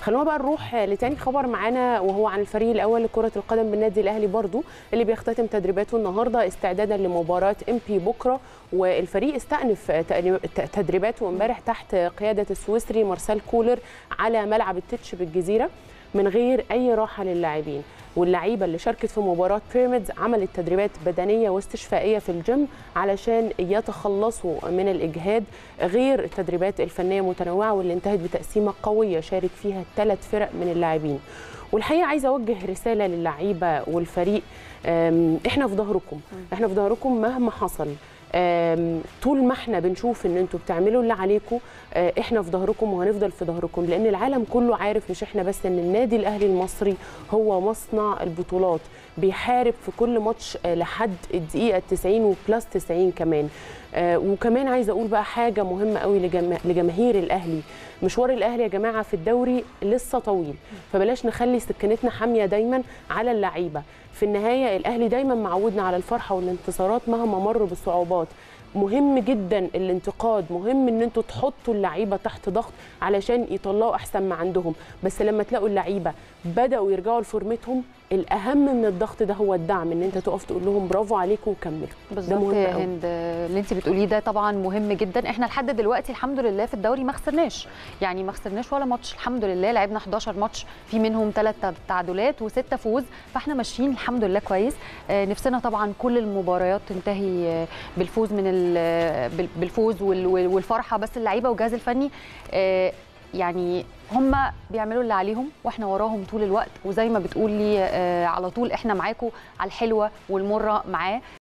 خلونا بقى نروح لتاني خبر معانا وهو عن الفريق الاول لكره القدم بالنادي الاهلي برضو اللي بيختتم تدريباته النهارده استعدادا لمباراه ام بي بكره والفريق استأنف تدريباته امبارح تحت قياده السويسري مارسيل كولر على ملعب التتش بالجزيره من غير اي راحه للاعبين واللعيبه اللي شاركت في مباراه بيراميدز عملت تدريبات بدنيه واستشفائيه في الجيم علشان يتخلصوا من الاجهاد غير التدريبات الفنيه المتنوعه واللي انتهت بتقسيمه قويه شارك فيها ثلاث فرق من اللاعبين والحقيقه عايزه اوجه رساله للعيبه والفريق احنا في ظهركم احنا في ظهركم مهما حصل طول ما احنا بنشوف ان انتوا بتعملوا اللي عليكم احنا في ظهركم وهنفضل في ظهركم لان العالم كله عارف مش احنا بس ان النادي الاهلي المصري هو مصنع البطولات بيحارب في كل ماتش لحد الدقيقه 90 وبلس 90 كمان وكمان عايزه اقول بقى حاجه مهمه قوي لجماهير الاهلي مشوار الاهلي يا جماعه في الدوري لسه طويل فبلاش نخلي سكنتنا حاميه دايما على اللعيبه في النهايه الاهلي دايما معودنا على الفرحه والانتصارات مهما مروا بالصعوبات مهم جدا الانتقاد مهم ان انتوا تحطوا اللعيبه تحت ضغط علشان يطلعوا احسن ما عندهم بس لما تلاقوا اللعيبه بداوا يرجعوا لفورمتهم الاهم من الضغط ده هو الدعم ان انت تقف تقول لهم برافو عليكم وكملوا بالظبط يا هند اللي انت بتقوليه ده طبعا مهم جدا احنا لحد دلوقتي الحمد لله في الدوري ما خسرناش يعني ما خسرناش ولا ماتش الحمد لله لعبنا 11 ماتش في منهم ثلاث تعادلات وسته فوز فاحنا ماشيين الحمد لله كويس آه نفسنا طبعا كل المباريات تنتهي آه بالفوز من بالفوز والفرحه بس اللعيبه والجهاز الفني آه يعني هم بيعملوا اللي عليهم واحنا وراهم طول الوقت وزي ما بتقولي آه على طول احنا معاكم على الحلوه والمره معاه